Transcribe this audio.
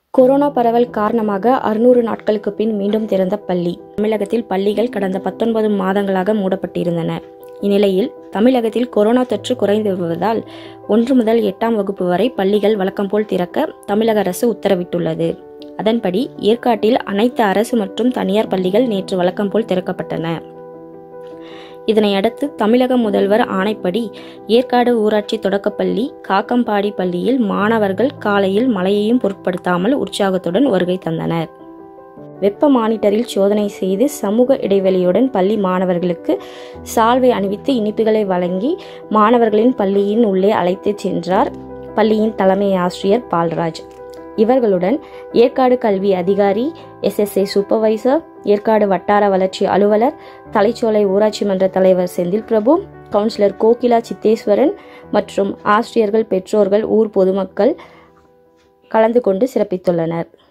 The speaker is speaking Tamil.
கொரோனா பரவல் காரணமாக அறுநூறு நாட்களுக்கு பின் மீண்டும் திறந்த பள்ளி தமிழகத்தில் பள்ளிகள் கடந்த பத்தொன்பது மாதங்களாக மூடப்பட்டிருந்தன இந்நிலையில் தமிழகத்தில் கொரோனா தொற்று குறைந்து வருவதால் ஒன்று முதல் எட்டாம் வகுப்பு வரை பள்ளிகள் வழக்கம் போல் திறக்க தமிழக அரசு உத்தரவிட்டுள்ளது அதன்படி ஏற்காட்டில் அனைத்து அரசு மற்றும் தனியார் பள்ளிகள் நேற்று வழக்கம் போல் திறக்கப்பட்டன இதனையடுத்து தமிழக முதல்வர் ஆணைப்படி ஏற்காடு ஊராட்சி தொடக்கப்பள்ளி காக்கம்பாடி பள்ளியில் மாணவர்கள் காலையில் மழையையும் பொருட்படுத்தாமல் உற்சாகத்துடன் வருகை தந்தனர் வெப்ப மானிட்டரில் சோதனை செய்து சமூக இடைவெளியுடன் பள்ளி மாணவர்களுக்கு சால்வை அணிவித்து இனிப்புகளை வழங்கி மாணவர்களின் பள்ளியின் உள்ளே அழைத்துச் சென்றார் பள்ளியின் தலைமை ஆசிரியர் பால்ராஜ் இவர்களுடன் ஏற்காடு கல்வி அதிகாரி எஸ்எஸ்ஏ சூப்பர்வைசர் ஏற்காடு வட்டார வளர்ச்சி அலுவலர் தலைச்சோலை ஊராட்சி மன்ற தலைவர் செந்தில் பிரபு கவுன்சிலர் கோகிலா சித்தேஸ்வரன் மற்றும் ஆசிரியர்கள் பெற்றோர்கள் ஊர் பொதுமக்கள் கலந்து கொண்டு சிறப்பித்துள்ளனர்